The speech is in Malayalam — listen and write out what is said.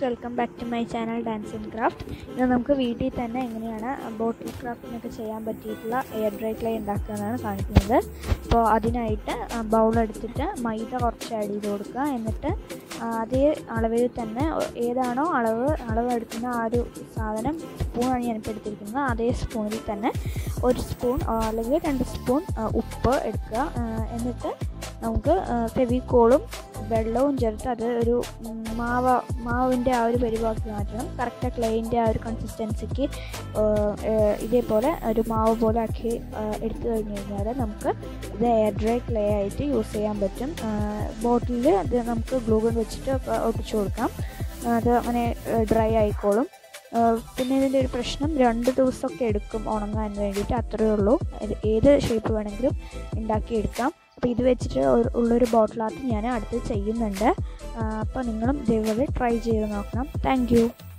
welcome back to my channel dance and craft ഇത് നമുക്ക് വീട്ടിൽ തന്നെ എങ്ങനെയാണ് ബോട്ടിൽ ക്രാഫ്റ്റിനൊക്കെ ചെയ്യാൻ പറ്റിയിട്ടുള്ള എയർ ഡ്രൈ ക്ലേ ഉണ്ടാക്കുകയെന്നാണ് കാണിക്കുന്നത് അപ്പോൾ അതിനായിട്ട് ബൗൾ എടുത്തിട്ട് മൈദ കുറച്ച് ആഡ് ചെയ്ത് കൊടുക്കുക എന്നിട്ട് ആ, അതേ അളവിൽ തന്നെ ഏതാണോ അളവ് അളവ് എടുക്കുന്ന ആ ഒരു സാധനം സ്പൂണാണ് ഞാനിപ്പോൾ എടുത്തിരിക്കുന്നത് അതേ സ്പൂണിൽ തന്നെ ഒരു സ്പൂൺ ആ, അല്ലെങ്കിൽ രണ്ട് സ്പൂൺ ആ, ഉപ്പ് എടുക്കുക ആ, എന്നിട്ട് നമുക്ക് ഫെവിക്കോളും വെള്ളവും ചേർത്ത് അത് ഒരു ഉം, മാവ മാവിൻ്റെ ആ ഒരു പരിവാക്കി മാറ്റണം കറക്റ്റ് ക്ലേയിൻ്റെ ആ ഒരു കൺസിസ്റ്റൻസിക്ക് ഇതേപോലെ ഒരു മാവ് പോലെ ആക്കി ആ, എടുത്തു കഴിഞ്ഞ് കഴിഞ്ഞാൽ നമുക്ക് ഇത് എയർ ഡ്രൈ ക്ലേ ആയിട്ട് യൂസ് ചെയ്യാൻ പറ്റും ബോട്ടിലിൽ അത് നമുക്ക് ഗ്ലൂഗൺ വെച്ചിട്ട് ഒക്കെ ഒട്ടിച്ചു കൊടുക്കാം അത് അങ്ങനെ ഡ്രൈ ആയിക്കോളും ആ, പിന്നെ ഇതിൻ്റെ ഒരു പ്രശ്നം രണ്ട് ദിവസമൊക്കെ എടുക്കും ഉണങ്ങാൻ വേണ്ടിയിട്ട് അത്രയേ ഉള്ളൂ ഇത് ഏത് ഷേപ്പ് വേണമെങ്കിലും ഉണ്ടാക്കിയെടുക്കാം അപ്പോൾ ഇത് വെച്ചിട്ട് ഒരു- ഉള്ളൊരു ബോട്ടിലാർട്ട് ഞാൻ അടുത്ത് ചെയ്യുന്നുണ്ട് അപ്പോൾ നിങ്ങളും ഇതേപോലെ ട്രൈ ചെയ്ത് നോക്കണം താങ്ക്